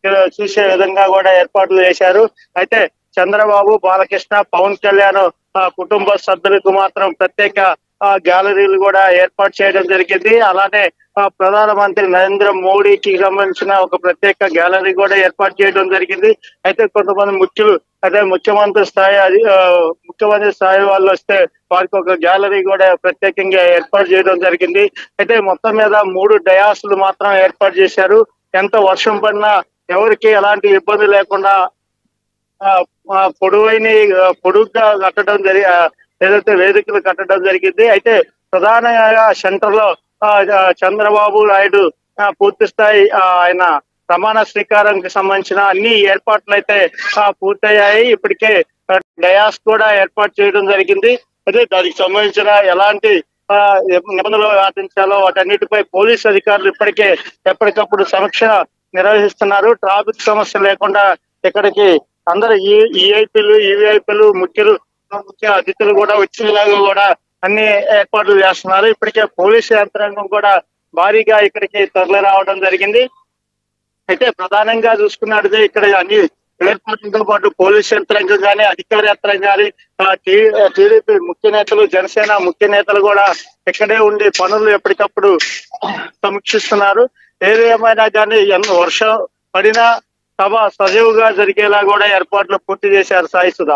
చూసే విధంగా కూడా ఏర్పాట్లు చేశారు అయితే చంద్రబాబు బాలకృష్ణ పవన్ కళ్యాణ్ ఆ, కుటుంబ సభ్యులకు మాత్రం ప్రత్యేక ఆ, గ్యాలరీలు కూడా ఏర్పాటు చేయడం జరిగింది అలానే ఆ, ప్రధానమంత్రి నరేంద్ర మోడీకి సంబంధించిన ఒక ప్రత్యేక గ్యాలరీ కూడా ఏర్పాటు చేయడం జరిగింది అయితే కొంతమంది ముఖ్యులు అదే ముఖ్యమంత్రి స్థాయి అది ఆ, ముఖ్యమంత్రి స్థాయి వాళ్ళు వస్తే వారికి ఒక గ్యాలరీ కూడా ప్రత్యేకంగా ఏర్పాటు చేయడం జరిగింది అయితే మొత్తం మీద మూడు డయాస్లు మాత్రం ఏర్పాటు చేశారు ఎంత వర్షం పడినా ఎవరికి ఎలాంటి ఇబ్బంది లేకుండా ఆ, ఆ, పొడవైన ఆ, పొడుగ్గా కట్టడం జరిగి ఆ, ఏదైతే వేదికలు కట్టడం జరిగింది అయితే ప్రధానంగా సెంటర్ లో ఆ, ఆ, చంద్రబాబు నాయుడు ఆ, పూర్తి స్థాయి ఆ, ఆయన ప్రమాణ స్వీకారంకి సంబంధించిన అన్ని ఏర్పాట్లు అయితే ఆ, పూర్తయ్యాయి ఇప్పటికే ఆ, డయాస్ కూడా ఏర్పాటు చేయడం జరిగింది అయితే దానికి సంబంధించిన ఎలాంటి ఆ, నిబంధనలు పాటించాలో వాటన్నిటిపై పోలీస్ అధికారులు ఇప్పటికే ఎప్పటికప్పుడు సమీక్ష నిర్వహిస్తున్నారు ట్రాఫిక్ సమస్య లేకుండా ఇక్కడికి అందరు ఈ ఈఐపీలు ఈవీఐపీలు ముఖ్యులు ముఖ్య అతిథులు కూడా వచ్చేలాగా కూడా అన్ని ఏర్పాట్లు చేస్తున్నారు ఇప్పటికే పోలీసు యంత్రాంగం కూడా భారీగా ఇక్కడికి తరలి రావడం జరిగింది అయితే ప్రధానంగా చూసుకున్నట్లయితే ఇక్కడ అన్ని ఏర్పాట్లతో పాటు పోలీస్ యంత్రాంగం కానీ అధికార యంత్రాంగం కానీ టీడీపీ ముఖ్య నేతలు జనసేన ముఖ్య నేతలు కూడా ఇక్కడే ఉండి పనులు ఎప్పటికప్పుడు సమీక్షిస్తున్నారు ఏది ఏమైనా కానీ ఎంత వర్షం పడినా సభ సజీవుగా జరిగేలా కూడా ఏర్పాట్లు పూర్తి చేశారు సాయి సుధా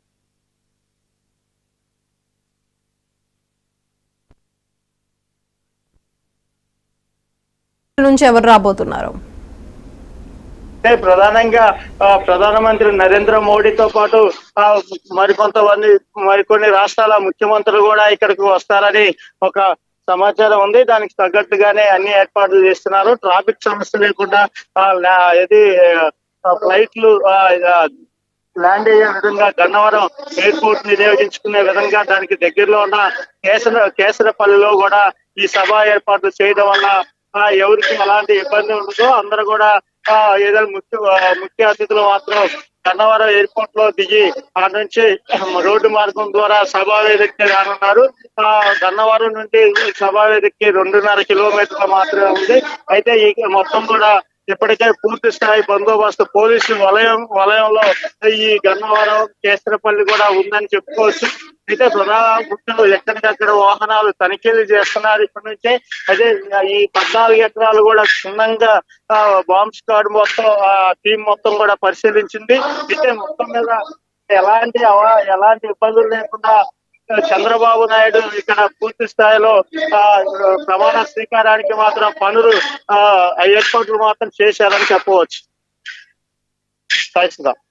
నుంచి ఎవరు రాబోతున్నారు అంటే ప్రధానంగా ఆ, ప్రధానమంత్రి నరేంద్ర మోడీతో పాటు ఆ, మరికొంతమంది మరికొన్ని రాష్ట్రాల ముఖ్యమంత్రులు కూడా ఇక్కడికి వస్తారని ఒక సమాచారం ఉంది దానికి తగ్గట్టుగానే అన్ని ఏర్పాట్లు చేస్తున్నారు ట్రాఫిక్ సమస్య లేకుండా ఆ, లా- ఇది ఆ, ఫ్లైట్లు ఆ, ఆ, ల్యాండ్ అయ్యే విధంగా గన్నవరం ఎయిర్పోర్ట్ వినియోగించుకునే విధంగా దానికి దగ్గరలో ఉన్న కేసర కేసరపల్లిలో కూడా ఈ సభ ఏర్పాట్లు చేయడం వల్ల ఆ, ఎవరికి ఎలాంటి ఇబ్బంది ఉండదో అందరూ కూడా ఆ, ఏదైనా ముఖ్య ఆ, ముఖ్య అతిథులు మాత్రం గన్నవరం ఎయిర్పోర్ట్ లో దిగి ఆ నుంచి రోడ్డు మార్గం ద్వారా సభా వేదికకి రానున్నారు ఆ గన్నవరం నుండి సభా వేదికకి రెండున్నర కిలోమీటర్లు మాత్రమే ఉంది అయితే ఈ మొత్తం కూడా ఇప్పటికే పూర్తి స్థాయి బందోబస్తు పోలీసు వలయం వలయంలో ఈ గన్నవరం కేసరపల్లి కూడా ఉందని చెప్పుకోవచ్చు అయితే ప్రధాన గుర్తులు ఎక్కడికక్కడ వాహనాలు తనిఖీలు చేస్తున్నారు ఇప్పటి నుంచే అదే ఈ పద్నాలుగు ఎకరాలు కూడా క్షుణ్ణంగా ఆ, బాంబ్ స్క్వాడ్ మొత్తం ఆ టీం మొత్తం కూడా పరిశీలించింది అయితే మొత్తం మీద ఎలాంటి అవ- ఎలాంటి ఇబ్బందులు లేకుండా చంద్రబాబు నాయుడు ఇక్కడ పూర్తి స్థాయిలో ఆ, ప్రమాణ స్వీకారానికి మాత్రం పనులు ఆ, ఏర్పాట్లు మాత్రం చేశారని చెప్పవచ్చు థ్యాంక్స్ దా